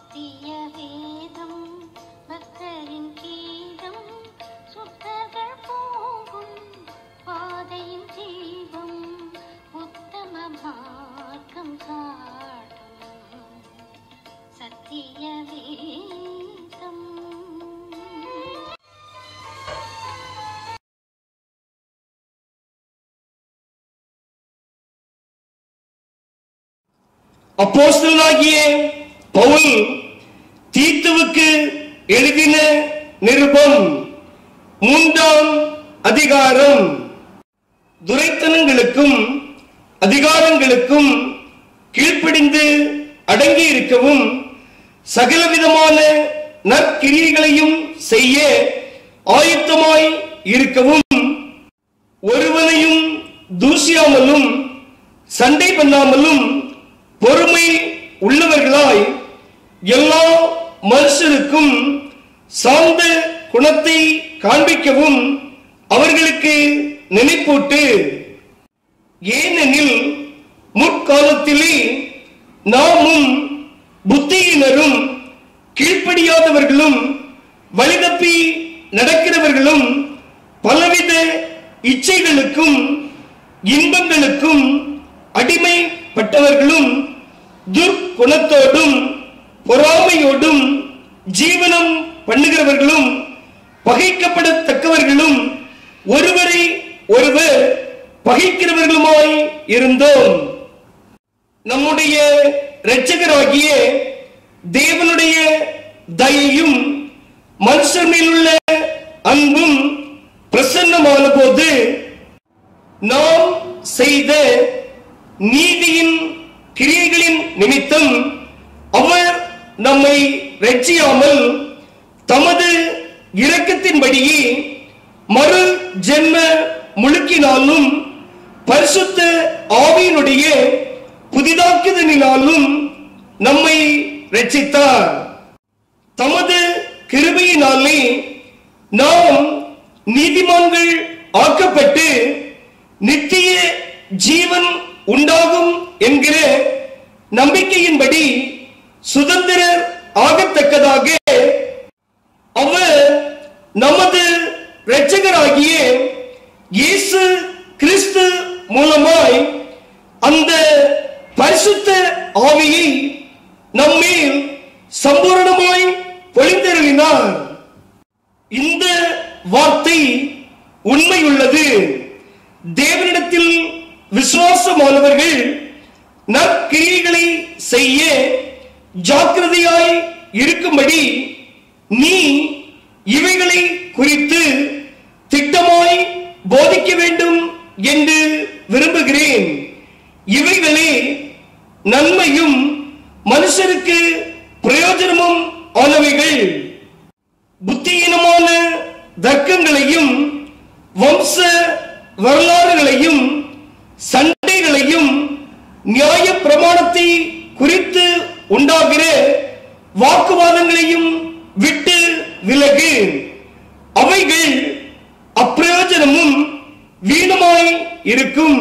சத்திய வேதம் பக்தரின் கீதம் சுத்தர்கள் போகும் பாதையின் ஜீவம் உத்தம மார்க்கம் காட்டும் சத்திய வேதம் அப்போஸ்தலனாகிய பவுல் தீத்துவுக்கு எழுதின நிருபம் மூன்றாம் அதிகாரம் துரைத்தனங்களுக்கும் அதிகாரங்களுக்கும் கீழ்ப்படிந்து அடங்கி இருக்கவும் சகலவிதமான நற்கிரியைகளையும் செய்ய ஆயத்தமாய் இருக்கவும் ஒருவனையும் தூசியாமலும் சண்டை பண்ணாமலும் பொறுமை உள்ளவர்களாய் எல்லா மனுஷருக்கும் சார்ந்த குணத்தை காண்பிக்கவும் அவர்களுக்கு நினைப்பூட்டு ஏனெனில் முற்காலத்திலே நாமும் புத்தியினரும் கீழ்ப்படியாதவர்களும் வழிதப்பி நடக்கிறவர்களும் பலவித இச்சைகளுக்கும் இன்பங்களுக்கும் அடிமைப்பட்டவர்களும் துர்க்குணத்தோடும் பொறாமையோடும் ஜீவனம் பண்ணுகிறவர்களும் பகைக்கப்படத்தக்கவர்களும் ஒருவரை ஒருவர் பகைக்கிறவர்களுமாய் இருந்தோம் நம்முடைய இரட்சகராகிய தேவனுடைய தயையும் மனுஷர் மேலுள்ள அன்பும் பிரசன்னமான போது நாம் செய்த நீதியின் கிரியைகளின் நிமித்தம் அவர் நம்மை ரட்சியாமல் தமது இரக்கத்தின்படியே மறு ஜென்ம முழுக்கினாலும் பரிசுத்த ஆவியினுடைய புதிதாக்குதலினாலும் நம்மை ரட்சித்தார் தமது கிருபையினாலே நாம் நீதிமான்கள் ஆக்கப்பட்டு நித்திய ஜீவன் உண்டாகும் என்கிற நம்பிக்கையின்படி சுதந்திரர் ஆகத்தக்கதாக அவர் நமது இரட்சகராகிய இயேசு கிறிஸ்து மூலமாய் அந்த பரிசுத்த ஆவியை நம்மேல் சம்பூரணமாய் பொழிந்தருளினார் இந்த வார்த்தை உண்மையுள்ளது தேவனிடத்தில் விசுவாசமானவர்கள் நற்கிரியைகளை செய்ய ஜாக்கிரதையாய் இருக்கும்படி நீ இவைகளை குறித்து திட்டமாய் போதிக்க வேண்டும் என்று விரும்புகிறேன் இவைகளே நன்மையும் மனுஷருக்கு பிரயோஜனமும் ஆனவைகள் புத்தியீனமான தர்க்கங்களையும் வம்ச வரலாறுகளையும் சண்டைகளையும் நியாய பிரமாணத்தை குறித்து உண்டாகிற வாக்குவாதங்களையும் விட்டு விலகு அவைகள் அப்பிரயோஜனமும் வீணமாய் இருக்கும்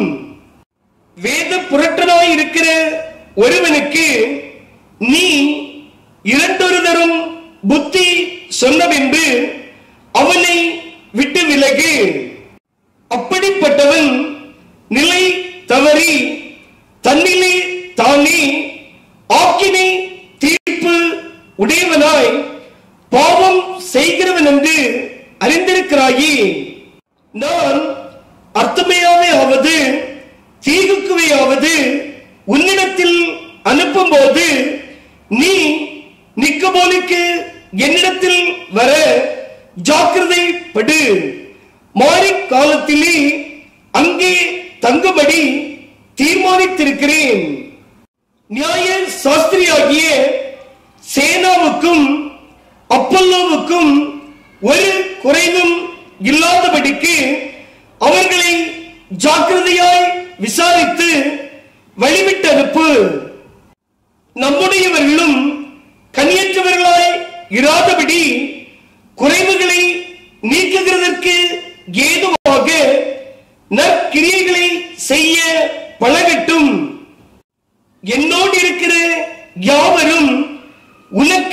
வேத புரட்டனாய் இருக்கிற ஒருவனுக்கு நீ இரண்டொரு தரும் புத்தி சொன்னவென்று அவனை விட்டு விலகு அப்படிப்பட்டவன் நிலை தவறி தன்னிலே தானே ஆக்கினை தீர்ப்பு உடையவனாய் பாவம் செய்கிறவன் என்று அறிந்திருக்கிறாயே நான் அர்த்தமையாவே ஆவது தீகுக்குவையாவது உன்னிடத்தில் அனுப்பும்போது நீ நிக்கபோலிக்கு என்னிடத்தில் வர ஜாக்கிரதைப்படு மாறி காலத்திலே அங்கே தங்கும்படி தீர்மானித்திருக்கிறேன் நியாய சாஸ்திரியாகிய சேனாவுக்கும் அப்பல்லோவுக்கும் ஒரு குறைவும் இல்லாதபடிக்கு அவர்களை ஜாக்கிரதையாய் விசாரித்து வழிவிட்டு அனுப்பு நம்முடையவர்களும் கனியற்றவர்களாய் இராதபடி குறைவுகளை நீக்குகிறதற்கு ஏதுவாக நற்கிரியைகளை செய்ய பழகட்டும் என்னோடு இருக்கிற யாவரும் உனக்கு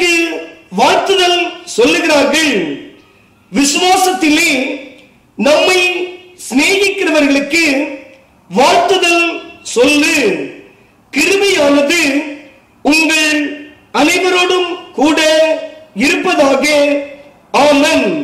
சொன்னார்கள் விசுவாசத்திலே நம்மை சிநேகிக்கிறவர்களுக்கு வாழ்த்துதல் சொல்லு கிருபையானது உங்கள் அனைவரோடும் கூட இருப்பதாக ஆமென்